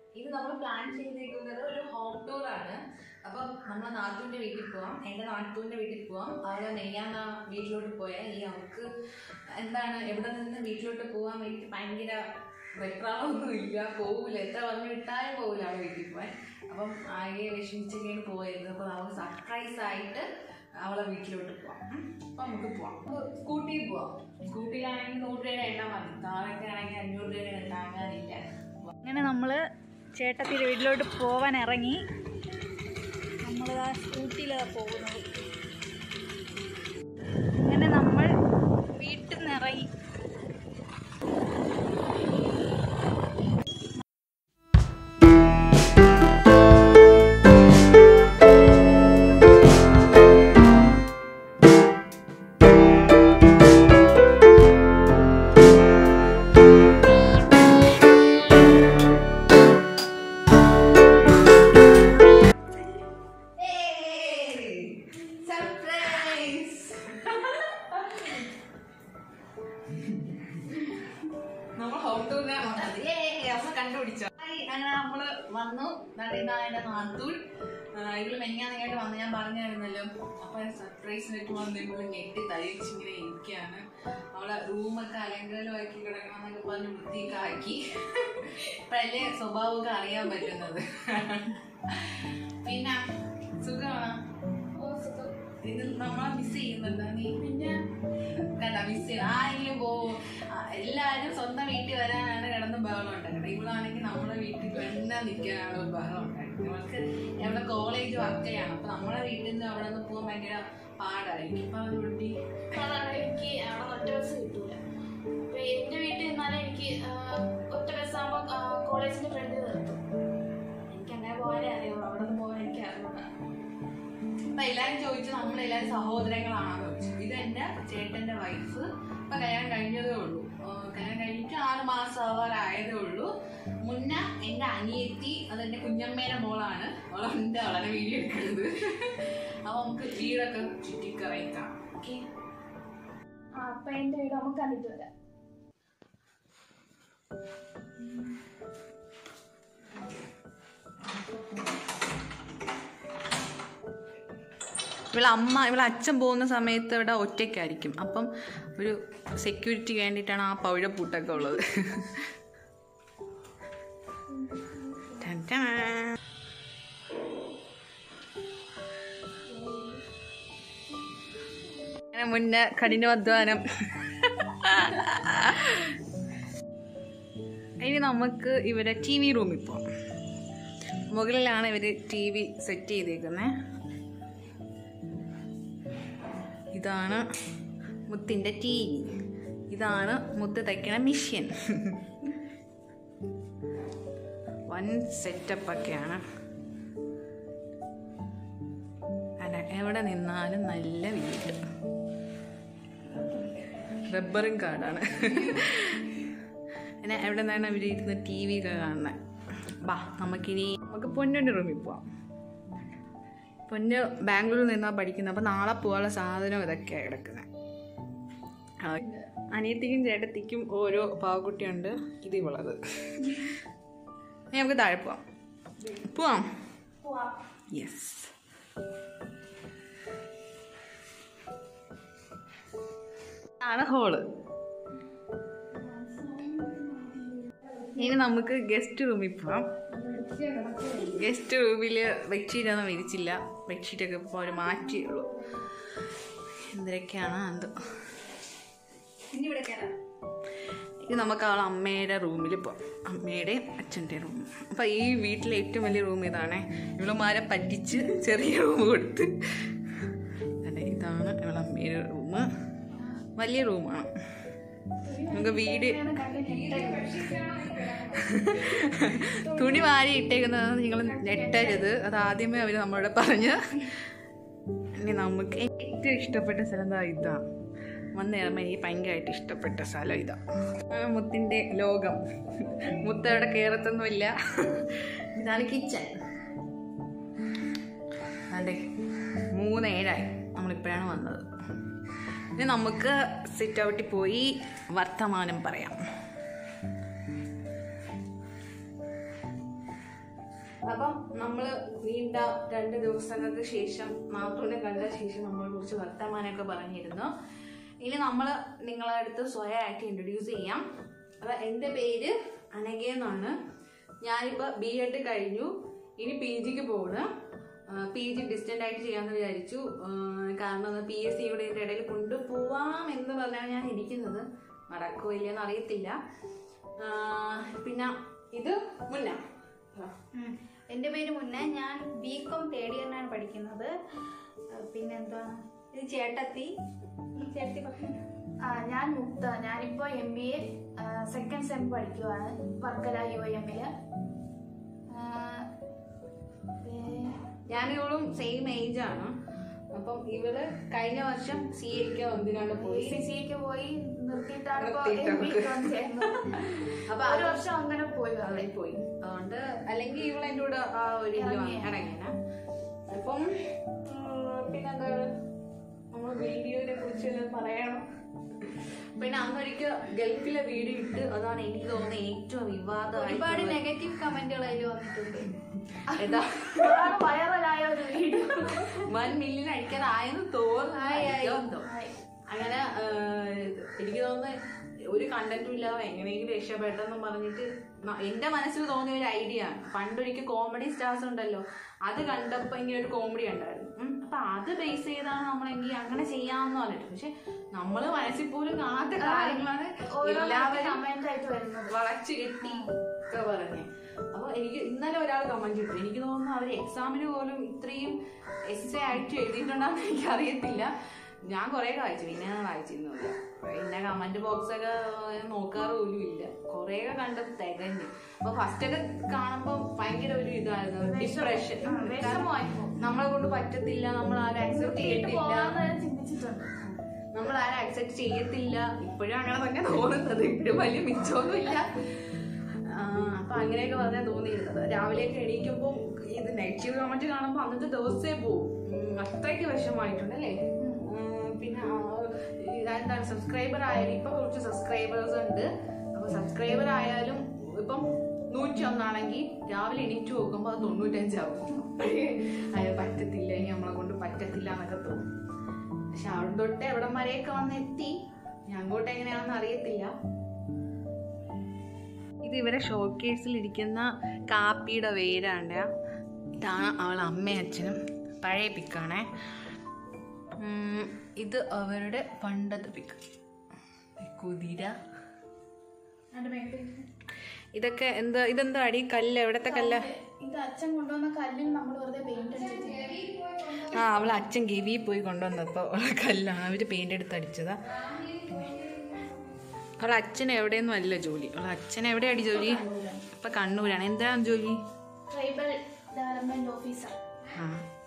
ഇത് നമ്മൾ പ്ലാൻ ചെയ്തിരിക്കുന്നത് ഒരു ഹോം ടൂർ ആണ് അപ്പം നമ്മളെ നാത്തൂൻ്റെ വീട്ടിൽ പോവാം എൻ്റെ നാത്തൂൻ്റെ വീട്ടിൽ പോവാം അവളെ നെയ്യാന്ന വീട്ടിലോട്ട് പോയാൽ ഈ അവൾക്ക് എന്താണ് എവിടെ നിന്ന് വീട്ടിലോട്ട് പോകാൻ വേണ്ടി ഭയങ്കര വെപ്രാളമൊന്നും ഇല്ല പോകില്ല എത്ര പറഞ്ഞു വിട്ടാലും പോകില്ല അവളെ വീട്ടിൽ പോകാൻ അപ്പം ആകെ വിഷമിച്ചൊക്കെയാണ് പോയത് അപ്പോൾ നമുക്ക് സർപ്രൈസ് ആയിട്ട് അവളെ വീട്ടിലോട്ട് പോവാം ഉം. അപ്പം നമുക്ക് പോവാം സ്കൂട്ടിയിൽ പോവാം സ്കൂട്ടിയിലാണെങ്കിൽ നൂറ് രൂപയുടെ എണ്ണ മതി കാറൊക്കെ ആണെങ്കിൽ അഞ്ഞൂറ് രൂപയുടെ താങ്ങാനില്ല അങ്ങനെ നമ്മൾ ചേട്ടത്തിയുടെ വീട്ടിലോട്ട് പോവാൻ ഇറങ്ങി നമ്മൾ ആ സ്കൂട്ടിയിലാണ് പോകുന്നത് അങ്ങനെ നമ്മൾ വീട്ടിൽ നിന്ന് ഇറങ്ങി സർപ്രൈസ് നമ്മൾ ഹോം ടൂറിനാണ് വന്നത് ഏ അമ്മ കണ്ടുപിടിച്ചോ ഹായ്, അങ്ങനെ നമ്മള് വന്നു എന്നിട്ട് ഇതാണ് എന്റെ നാത്തൂൻ ആ, ഇവള് മെഞ്ഞാന്നായിട്ട് വന്ന് ഞാൻ പറഞ്ഞായിരുന്നല്ലോ അപ്പൊ സർപ്രൈസ് ആയിട്ട് വന്ന് ഇവള് ഞെട്ടി തരിച്ചിങ്ങനെ ഇരിക്കുകയാണ് അവളെ റൂമൊക്കെ അലങ്കോലമാക്കി കിടക്കണം എന്നൊക്കെ പറഞ്ഞ് വൃത്തിയൊക്കെ ആക്കി ഇപ്പഴല്ലേ സ്വഭാവമൊക്കെ അറിയാൻ പറ്റുന്നത് പിന്നെ സുഖമാണോ ഇത് നമ്മളെ മിസ് ചെയ്യുന്നുണ്ടോ നീ പിന്നെ കണ്ട മിസ് ചെയ്യും ആരെങ്കിലും പോ ആ, എല്ലാരും സ്വന്തം വീട്ടിൽ വരാനാണ് കിടന്ന് ബഹളം ഉണ്ടാക്കുന്നത് ഇവളാണെങ്കിൽ നമ്മളെ വീട്ടിൽ തന്നെ നിൽക്കാനാണ് ബഹളം ഉണ്ടാക്കുന്നത് ഇവൾക്ക് അവിടെ കോളേജ് വർക്ക് ചെയ്യണം അപ്പൊ നമ്മളെ വീട്ടിൽ നിന്ന് അവിടെ നിന്ന് പോകാൻ ഭയങ്കര പാടായിരിക്കും അപ്പൊ അവർ കുട്ടി അതാണ് എനിക്ക് അവിടെ ഒറ്റ ബസ് കിട്ടൂല അപ്പൊ എന്റെ വീട്ടിൽ നിന്നാലും എനിക്ക് ആ, ഒറ്റ ബസ് ആകുമ്പോൾ കോളേജിന്റെ ഫ്രണ്ടിൽ നിർത്തും എനിക്ക് അങ്ങനെ പോകാനേ അറിയുള്ളൂ അവിടെ നിന്ന് പോകാൻ എനിക്ക് അറിയില്ല അപ്പൊ എല്ലാരും ചോദിച്ചു നമ്മളെല്ലാരും സഹോദരങ്ങളാണെന്ന് ചോദിച്ചു ഇത് എന്റെ ചേട്ടന്റെ വൈഫ് ഇപ്പൊ കല്യാണം കഴിഞ്ഞതേ ഉള്ളൂ ആ, കല്യാണം കഴിഞ്ഞിട്ട് ആറ് മാസം ആവാറായതേ ഉള്ളൂ മുന്നേ എന്റെ അനിയത്തി അത് എന്റെ കുഞ്ഞമ്മേടെ മോളാണ് അവളുണ്ട് അവളെ വീഡിയോ എടുക്കുന്നത് അപ്പൊ നമുക്ക് വീടൊക്കെ ചുറ്റിക്കറയിക്കാം ഓക്കെ ആ അപ്പൊ എന്റെ വീട് നമുക്ക് കണ്ടിട്ട് വരാം ഇവളെ അമ്മ ഇവളെ അച്ഛൻ പോകുന്ന സമയത്ത് ഇവിടെ ഒറ്റയ്ക്കായിരിക്കും അപ്പം ഒരു സെക്യൂരിറ്റി വേണ്ടിയിട്ടാണ് ആ പവിഴപ്പൂട്ടൊക്കെ ഉള്ളത് ടൻ ടൻ. അങ്ങനെ മുന്നേ കഠിനാധ്വാനം ഇനി നമുക്ക് ഇവരെ ടി വി റൂമിൽ പോവാം മുകളിലാണ് ഇവർ ടി വി സെറ്റ് ചെയ്തേക്കുന്നത് ഇതാണ് മുത്തിൻ്റെ ടി വി ഇതാണ് മുത്ത് തയ്ക്കണ മിഷ്യൻ വൻ സെറ്റപ്പ് ഒക്കെയാണ് അല്ല എവിടെ നിന്നാലും നല്ല വീട് റബ്ബറും കാടാണ് പിന്നെ എവിടെ നിന്നാണ് അവർ ഇരുന്ന് ടി വി ഒക്കെ കാണുന്നത് ബാ നമുക്കിനി നമുക്ക് പൊന്നിൻ്റെ റൂമിൽ പോവാം പൊന്ന് ബാംഗ്ലൂരിൽ നിന്നാണ് പഠിക്കുന്നത് അപ്പോൾ നാളെ പോകാനുള്ള സാധനം ഇതൊക്കെയാണ് കിടക്കുന്നത് അനിയത്തിക്കും ചേട്ടത്തിക്കും ഓരോ പാവക്കുട്ടിയുണ്ട് ഇത് ഇവളത് ഇനി നമുക്ക് താഴെ പോവാം പോവാം പോവാം യെസ് ആണ് ഹോള് ഇനി നമുക്ക് ഗസ്റ്റ് റൂമിൽ പോവാം ഗസ്റ്റ് റൂമിൽ ബെഡ്ഷീറ്റൊന്നും വിരിച്ചില്ല ബെഡ്ഷീറ്റൊക്കെ ഇപ്പോൾ അവർ മാറ്റിയുള്ളൂ എന്തൊക്കെയാണ് എന്തോ ഇനി ഇവിടെ കയറാം ഇത് നമുക്ക് അവളെ അമ്മയുടെ റൂമിൽ പോകാം അമ്മയുടെ അച്ഛൻ്റെ റൂം അപ്പം ഈ വീട്ടിലെ ഏറ്റവും വലിയ റൂം ഇതാണേ ഇവളുമാരെ പറ്റിച്ച് ചെറിയ റൂം കൊടുത്ത് അതെ ഇതാണ് ഇവളെ അമ്മയുടെ റൂം വലിയ റൂമാണ് നമുക്ക് വീട് തുണി വാരി ഇട്ടേക്കുന്നത് നിങ്ങൾ ഞെട്ടരുത് അത് ആദ്യമേ അവർ നമ്മളോട് പറഞ്ഞ് ഇനി നമുക്ക് ഏറ്റവും ഇഷ്ടപ്പെട്ട സ്ഥലം എന്താ ഇതാ വന്ന് കയറുമ്പോൾ എനിക്ക് ഭയങ്കരമായിട്ട് ഇഷ്ടപ്പെട്ട സ്ഥലം ഇതാ ആ മുത്തിൻ്റെ ലോകം മുത്ത് അവിടെ കയറത്തൊന്നുമില്ല ഇതാണ് കിച്ചൺ അതെ മൂന്നേഴായി നമ്മളിപ്പോഴാണ് വന്നത് ഇനി നമുക്ക് സിറ്റ് ഔട്ടിൽ പോയി വർത്തമാനം പറയാം അപ്പം നമ്മൾ നീണ്ട രണ്ട് ദിവസങ്ങൾക്ക് ശേഷം നാത്തൂനെ കണ്ട ശേഷം നമ്മൾ കുറച്ച് വർത്തമാനമൊക്കെ പറഞ്ഞിരുന്നു ഇനി നമ്മൾ നിങ്ങളെ അടുത്ത് സ്വയമായിട്ട് ഇൻട്രൊഡ്യൂസ് ചെയ്യാം അപ്പം എൻ്റെ പേര് അനഘ എന്നാണ് ഞാനിപ്പോൾ ബി എഡ് കഴിഞ്ഞു ഇനി പി ജിക്ക് പോകണം പി ജി ഡിസ്റ്റൻ്റ് ആയിട്ട് ചെയ്യാമെന്ന് വിചാരിച്ചു ആ, കാരണം പി എസ് സി കൂടെ ഇതിൻ്റെ ഇടയിൽ കൊണ്ടുപോവാം എന്ന് പറഞ്ഞാണ് ഞാൻ ഇരിക്കുന്നത് നടക്കുമോ ഇല്ലയെന്ന് അറിയത്തില്ല ആ, പിന്നെ ഇത് മുന്ന ഉം. എൻ്റെ പേര് മുന്നേ ഞാൻ ബി കോം തേർഡ് ഇയറിനാണ് പഠിക്കുന്നത് ആ, പിന്നെന്താ ഇത് ചേട്ടത്തി ഈ ചേട്ടത്തി പറഞ്ഞു ആ, ഞാൻ മുക്ത ഞാനിപ്പോ M B A second sem പഠിക്കുവാണ് വർക്കല യു എമ്മില് ഞാനിവളും സെയിം ഏജ് ആണ് അപ്പം ഇവള് കഴിഞ്ഞ വർഷം സി എക്ക് എന്തിനാണ് പോയി സി സി ഒക്കെ പോയി നിർത്തിയിട്ടാണ് ഇപ്പൊ നിർത്തിയിട്ടാണ്. MBA join ചെയ്യുന്നത്. അപ്പൊ ഒരു അത് വർഷം അങ്ങനെ പോയി അവിടെ പോയി അതുകൊണ്ട് അല്ലെങ്കിൽ ഇവൾ എൻ്റെ കൂടെ ആ ഒരു ഇതിൽ ഇറങ്ങിയ. ഇറങ്ങിയ അപ്പം ഉം, പിന്നെന്താണ് നമ്മൾ വീഡിയോനെ കുറിച്ച് വല്ലതും പറയണം പിന്നെ അന്നൊരിക്കൽ ഗൾഫിലെ വീഡിയോ ഇട്ട് അതാണ് എനിക്ക് തോന്നുന്നത് ഏറ്റവും ഒരുപാട് വിവാദമായി നെഗറ്റീവ് കമന്റുകൾ അതിൽ വന്നിട്ടുണ്ട് ഏതാ അതാണ് വൈറലായ ഒരു വീഡിയോ വൺ മില്യൺ അടിക്കാറായെന്ന് തോന്നുന്നു അങ്ങനെ ആ, എനിക്ക് തോന്നുന്നത് ഒരു കണ്ടന്റും ഇല്ലാതെ എങ്ങനെയെങ്കിലും രക്ഷപ്പെട്ടെന്നും പറഞ്ഞിട്ട് ന- എന്റെ മനസ്സിൽ തോന്നിയ ഒരു ഐഡിയ ആണ് പണ്ടൊരിക്കൽ കോമഡി സ്റ്റാർസ് ഉണ്ടല്ലോ അത് കണ്ടപ്പോ ഇങ്ങനെ ഒരു കോമഡി ഉണ്ടായിരുന്നു ഉം, അപ്പൊ അത് ബേസ് ചെയ്താണ് നമ്മളെങ്കിൽ അങ്ങനെ ചെയ്യാമെന്ന് പറഞ്ഞിട്ട് പക്ഷെ നമ്മള് മനസ്സിൽ പോലും കാണാത്ത കാര്യങ്ങളാണ് എല്ലാവരും കമന്റ് ആയിട്ട് വരുന്നത് വളച്ചു കെട്ടി ഒക്കെ പറഞ്ഞ് അപ്പൊ എനിക്ക് ഇന്നലെ ഒരാൾ കമന്റ് ഇട്ടു എനിക്ക് തോന്നുന്നു അവർ എക്സാമിന് പോലും ഇത്രയും എസ് എ ആയിട്ട് എഴുതിയിട്ടുണ്ടെന്ന് എനിക്ക് അറിയത്തില്ല ഞാൻ കുറെ വായിച്ചു പിന്നെ ഞാൻ വായിച്ചിരുന്നില്ല പിന്നെ കമന്റ് ബോക്സ് ഒക്കെ നോക്കാറ് പോലും ഇല്ല കുറെ കണ്ടത് തികഞ്ഞു അപ്പൊ ഫസ്റ്റ് ഒക്കെ കാണുമ്പോ ഭയങ്കര ഒരു ഇതായിരുന്നു ഡിപ്രഷൻ ആ, വിഷമമായി പോകും. നമ്മളെ കൊണ്ട് പറ്റത്തില്ല നമ്മൾ ആരും അക്സെപ്റ്റ് നിർത്തിയിട്ട് ചെയ്യത്തില്ല പോകാന്ന് ഞാൻ ചിന്തിച്ചിട്ടുണ്ട് നമ്മൾ ആരും അക്സെപ്റ്റ് ചെയ്യത്തില്ല ഇപ്പോഴും അങ്ങനെ തന്നെ തോന്നുന്നത് ഇപ്പോഴും വലിയ മിച്ചമൊന്നുമില്ല ആ, അപ്പൊ അങ്ങനെയൊക്കെ പറഞ്ഞാൽ തോന്നിയിരുന്നത് രാവിലെയൊക്കെ എണീക്കുമ്പോൾ ഇത് നെഗറ്റീവ് കമന്റ് കാണുമ്പോൾ അന്നത്തെ ദിവസേ പോവും ഉം, അത്രയ്ക്ക് വിഷമായിട്ടുണ്ട് അല്ലേ ഉം, പിന്നെ ആ, എന്താണ് സബ്സ്ക്രൈബർ ആയാലും ഇപ്പൊ കുറച്ച് സബ്സ്ക്രൈബേഴ്സ് ഉണ്ട് അപ്പൊ സബ്സ്ക്രൈബർ ആയാലും ഇപ്പം നൂറ്റി ഒന്നാണെങ്കിൽ രാവിലെ എണീറ്റ് നോക്കുമ്പോൾ അത് തൊണ്ണൂറ്റഞ്ചാവും അപ്പോഴേ അത് പറ്റത്തില്ല ഇനി നമ്മളെ കൊണ്ട് പറ്റത്തില്ല എന്നൊക്കെ തോന്നും പക്ഷെ അവിടെ തൊട്ട് എവിടം വരെയൊക്കെ വന്ന് എത്തി ഞാൻ അങ്ങോട്ട് എങ്ങനെയാണെന്ന് അറിയത്തില്ല ഇത് ഇവരെ ഷോക്കേസിൽ ഇരിക്കുന്ന കാപ്പിയുടെ വേരാണ്ട് ഇതാണ് അവളെ അമ്മയും അച്ഛനും പഴയ പിക്കാണേ ഉം, ഇത് അവരുടെ പണ്ടത്തെ പിക്ക് കുതിര അതിന്റെ മേളിൽ ഇതൊക്കെ എന്താ ഇതെന്താ അടി കല്ല് എവിടത്തെ കല്ല ഇത് അച്ഛൻ കൊണ്ടുവന്ന കല്ലിൽ നമ്മൾ വെറുതെ പെയിന്റ് അടിച്ചിട്ട് ആ അവളെ അച്ഛൻ ഗവി പോയി കൊണ്ടുവന്നപ്പോൾ അവളെ കല്ലാണ് അവര് പെയിന്റ് എടുത്ത് അടിച്ചതാ അവളെ അച്ഛൻ എവിടെയൊന്നും അല്ല ജോലി അവളെ അച്ഛൻ എവിടെയാണ് ജോലി ഇപ്പൊ കണ്ണൂരാണ് എന്താണ് ജോലി ട്രൈബൽ ഡെവലപ്മെന്റ് ഓഫീസർ ആ.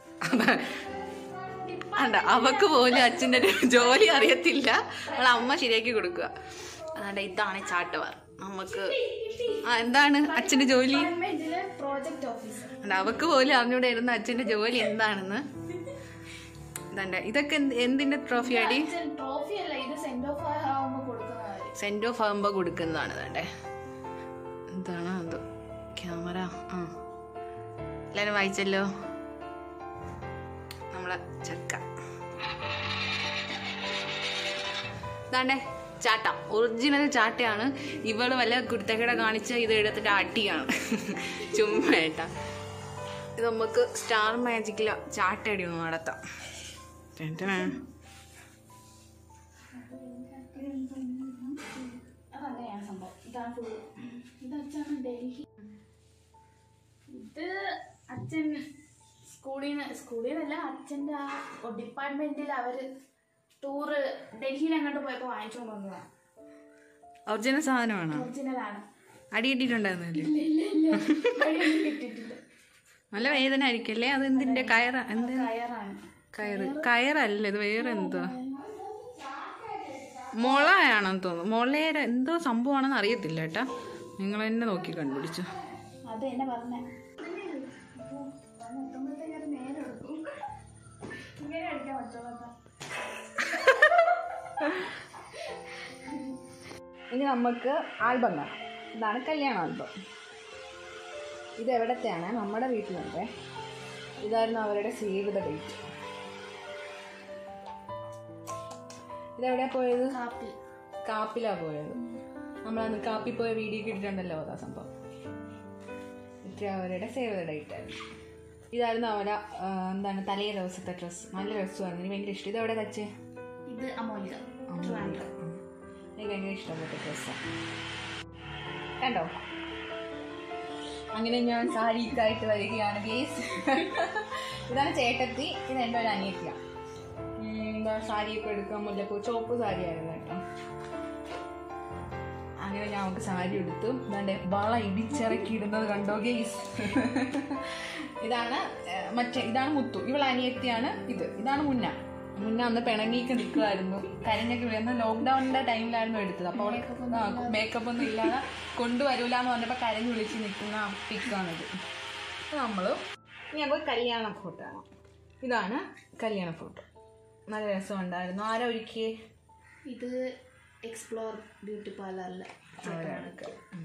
അണ്ട അവക്ക് പോലും അച്ഛൻ്റെ ഒരു ജോലി അറിയത്തില്ല അവളെ അമ്മ ശരിയാക്കി കൊടുക്കുക അതാണ്ട് ഇതാണ് ചാട്ടവാർ നമുക്ക് ആ എന്താണ് അച്ഛൻ്റെ ജോലി ഗവൺമെന്റിലെ പ്രോജക്ട് ഓഫീസർ അണ്ട അവക്ക് പോലും അറിഞ്ഞൂടെ ഇരുന്ന അച്ഛൻ്റെ ജോലി എന്താണെന്ന് ഇതണ്ട ഇതൊക്കെ എന്ത്- എന്തിന്റെ ട്രോഫി അടി അച്ഛൻ ട്രോഫി അല്ല ഇത് സെന്റ് ഓഫ് ആവുമ്പോൾ കൊടുക്കുന്നതായി സെന്റ് ഓഫ് ആകുമ്പോൾ കൊടുക്കുന്നതാണ് ഇതണ്ടേ എന്താണ് എന്തോ ക്യാമറ ആ എല്ലാവരും വായിച്ചല്ലോ നമ്മളെ ചക്ക ഇതാണ്ടേ ചാട്ട ഒറിജിനൽ ചാട്ടയാണ് ഇവള് വല്ല കുരുത്തക്കട കാണിച്ച് ഇത് എടുത്തിട്ട് അടിയാണ് ചുമ്മാ ഏട്ടാ ഇത് നമുക്ക് സ്റ്റാർ മാജിക്കില ചാട്ടടി ഒന്ന് നടത്താം ടെൻറ്റനാ. അതങ്ങനെയാണ് സംഭവം ഇതാണ് ഫുൾ ഇത് അച്ഛനാണ് ഡൽഹി ഇത് അച്ഛൻ സ്കൂളിൽ നിന്ന് സ്കൂളിൽ നിന്നല്ല അച്ഛൻ്റെ ആ ഡിപ്പാർട്ട്മെന്റിൽ അവര് ടൂറ് ഡൽഹിയിൽ അങ്ങോട്ട് പോയപ്പോൾ വാങ്ങിച്ചുകൊണ്ട് വന്നതാണ് ഒറിജിനൽ സാധനമാണോ ഒറിജിനലാണ് അടി കിട്ടിയിട്ടുണ്ടായിരുന്നില്ലേ ഇല്ല ഇല്ല ഇല്ല വഴിയൊന്നും കിട്ടിയിട്ടില്ല നല്ല വേദന ആയിരിക്കല്ലേ അത് എന്തിന്റെ കയറ എന്ത് കയറാണ് കയറ് കയറല്ല ഇത് വേറെ എന്തോ മുളയാണെന്ന് തോന്നുന്നു മുളയുടെ എന്തോ സംഭവമാണെന്ന് അറിയത്തില്ല കേട്ടാ നിങ്ങൾ തന്നെ നോക്കി കണ്ടുപിടിച്ചു അത് എന്നെ പറഞ്ഞ നേരെ എടുക്കും ഇങ്ങനെ അടിക്കാൻ പറ്റുമോ ഇനി നമുക്ക് ആൽബം കാണാം ഇതാണ് കല്യാണ ആൽബം ഇത് എവിടത്തെയാണ് നമ്മുടെ വീട്ടിലുണ്ട് ഇതായിരുന്നു അവരുടെ സേവ് ദ ഡേറ്റ് ഇതെവിടെയാ പോയത് കാപ്പി കാപ്പിലാ പോയത് നമ്മളന്ന് കാപ്പി പോയ വീഡിയോ കിട്ടിയിട്ടുണ്ടല്ലോ അതാ സംഭവം ഇത്ര അവരുടെ സേവ് ദ ഡേറ്റ് ആയിരുന്നു ഇതായിരുന്നു അവരുടെ ആ, എന്താണ് തലേ ദിവസത്തെ ഡ്രസ്സ് നല്ല രസമായിരുന്നു എനിക്ക് ഭയങ്കര ഇഷ്ടം ഇത് എവിടെ തച്ചേ ഇത് അമോലിക എനിക്ക് ഭയങ്കര ഇഷ്ടപ്പെട്ട ഡ്രസ്സാണ് കണ്ടോ അങ്ങനെ ഞാൻ സാരിക്കായിട്ട് വരികയാണ് ഗേസ് ഇതാണ് ചേട്ടത്തി ഇത് എൻ്റെ ഒരു അനിയത്തിയാണ് എന്താ സാരിയൊക്കെ എടുക്കാൻ മുല്ലപ്പൂ ചോപ്പ് സാരിയായിരുന്നു കേട്ടോ അങ്ങനെ ഞാൻ അവൾക്ക് സാരി എടുത്തു ഇതാണ്ട് വള ഇടിച്ചിറക്കി ഇടുന്നത് കണ്ടോ ഗേസ് ഇതാണ് ഏർ, മറ്റേ ഇതാണ് മുത്തു ഇവൾ അനിയത്തിയാണ് ഇത് ഇതാണ് മുന്ന മുന്ന അന്ന് പിണങ്ങിയൊക്കെ നിൽക്കുമായിരുന്നു കരഞ്ഞൊക്കെ വീഴുന്ന ലോക്ക്ഡൗണിന്റെ ടൈമിലായിരുന്നു എടുത്തത് അപ്പോൾ അവൾക്ക് മേക്കപ്പ് ഒന്നും ഇല്ലാതെ കൊണ്ടുവരൂല എന്ന് പറഞ്ഞപ്പോൾ കരഞ്ഞ് വിളിച്ച് നിൽക്കുന്ന പിക്കാണിത് നമ്മൾ ഇനി നമുക്ക് കല്യാണ ഫോട്ടോ ആണ് ഇതാണ് കല്യാണ ഫോട്ടോ നല്ല രസമുണ്ടായിരുന്നു ആരാ ഒരുക്കിയേ ഇത് എക്സ്പ്ലോർ ബ്യൂട്ടി പാർലറിലെ അവരാണൊക്കെ ഉം.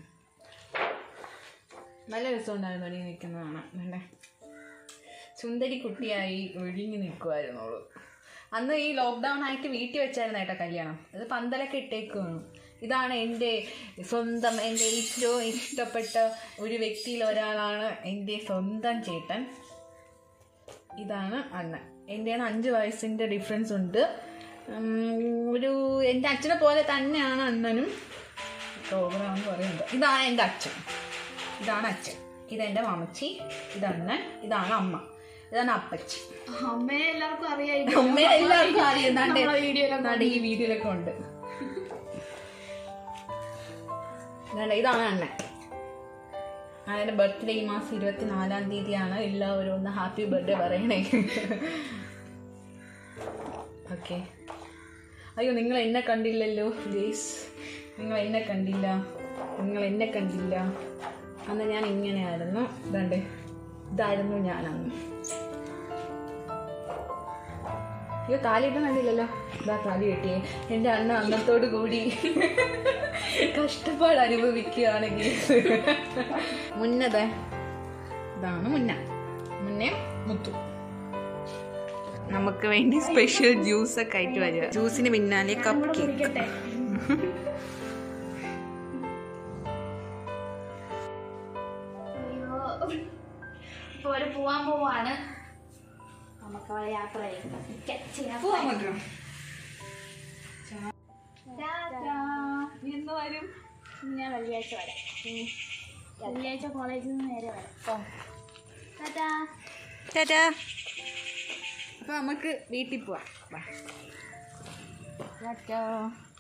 നല്ല രസമുണ്ടായിരുന്നു ഒടിഞ്ഞ് നിൽക്കുന്നതാണ് വേണ്ടേ സുന്ദരി കുട്ടിയായി ഒഴിഞ്ഞു നിൽക്കുമായിരുന്നു അവള് അന്ന് ഈ ലോക്ക്ഡൗൺ ആയിട്ട് വീട്ടിൽ വെച്ചായിരുന്നു ഏട്ടാ കല്യാണം അത് പന്തലൊക്കെ ഇട്ടേക്കുവാണ് ഇതാണ് എൻ്റെ സ്വന്തം എൻ്റെ ഏറ്റവും ഇഷ്ടപ്പെട്ട ഒരു വ്യക്തിയിൽ ഒരാളാണ് എൻ്റെ സ്വന്തം ചേട്ടൻ ഇതാണ് അണ്ണൻ എൻ്റെ അഞ്ച് വയസ്സിൻ്റെ ഡിഫറൻസ് ഉണ്ട് ഉം, ഒരു എൻ്റെ അച്ഛനെ പോലെ തന്നെയാണ് അണ്ണനും പ്രോഗ്രാം എന്ന് പറയുന്നത് ഇതാണ് എൻ്റെ അച്ഛൻ ഇതാണ് അച്ഛൻ ഇതെൻ്റെ മാമച്ചി ഇതണ്ണൻ ഇതാണ് അമ്മ ഇതാണ് അപ്പച്ചി അമ്മയെ എല്ലാവർക്കും അറിയാം അമ്മ എല്ലാവർക്കും അറിയാം ദാണ്ടെ- നമ്മളെ വീഡിയോയിലൊക്കെ ദാണ്ടെ ഈ വീഡിയോയിലൊക്കെ ഉണ്ട് ദാണ്ടെ ഇതാണ് അണ്ണൻ അതിൻ്റെ ബർത്ത്ഡേ ഈ മാസം ഇരുപത്തിനാലാം തീയതിയാണ് എല്ലാവരും ഒന്ന് ഹാപ്പി ബർത്ത്ഡേ പറയണേ ഓക്കെ അയ്യോ നിങ്ങൾ എന്നെ കണ്ടില്ലല്ലോ പ്ലീസ് നിങ്ങൾ എന്നെ കണ്ടില്ല നിങ്ങൾ എന്നെ കണ്ടില്ല അന്ന് ഞാൻ ഇങ്ങനെയായിരുന്നു ഇതാണ്ട് ഇതായിരുന്നു ഞാൻ അന്ന് അയ്യോ താലിയിട്ട് കണ്ടില്ലല്ലോ ഇതാ താലി കെട്ടിയേ എൻ്റെ അണ്ണ അന്നത്തോട് കൂടി കഷ്ടപ്പാട് അനുഭവിക്കുകയാണെങ്കിൽ മുന്നതേ ഇതാണ് മുന്ന മുന്നേ മുത്തു നമുക്ക് വേണ്ടി സ്പെഷ്യൽ ജ്യൂസ് ഒക്കെ ആയിട്ട് വരിക ജ്യൂസിന് പിന്നാലെ കപ്പ് കേക്ക് കുടിക്കട്ടെ അയ്യോ ഇപ്പൊ അവര് പോവാൻ പോവാണ് നമുക്ക് അവരെ യാത്ര ചെയ്യാം എന്ന് വരും ഞാൻ വെള്ളിയാഴ്ച വരാം വെള്ളിയാഴ്ച കോളേജിൽ നിന്ന് നേരെ വരാം ടാറ്റാ ടാറ്റാ അപ്പൊ നമുക്ക് വീട്ടിൽ പോവാം ടാറ്റാ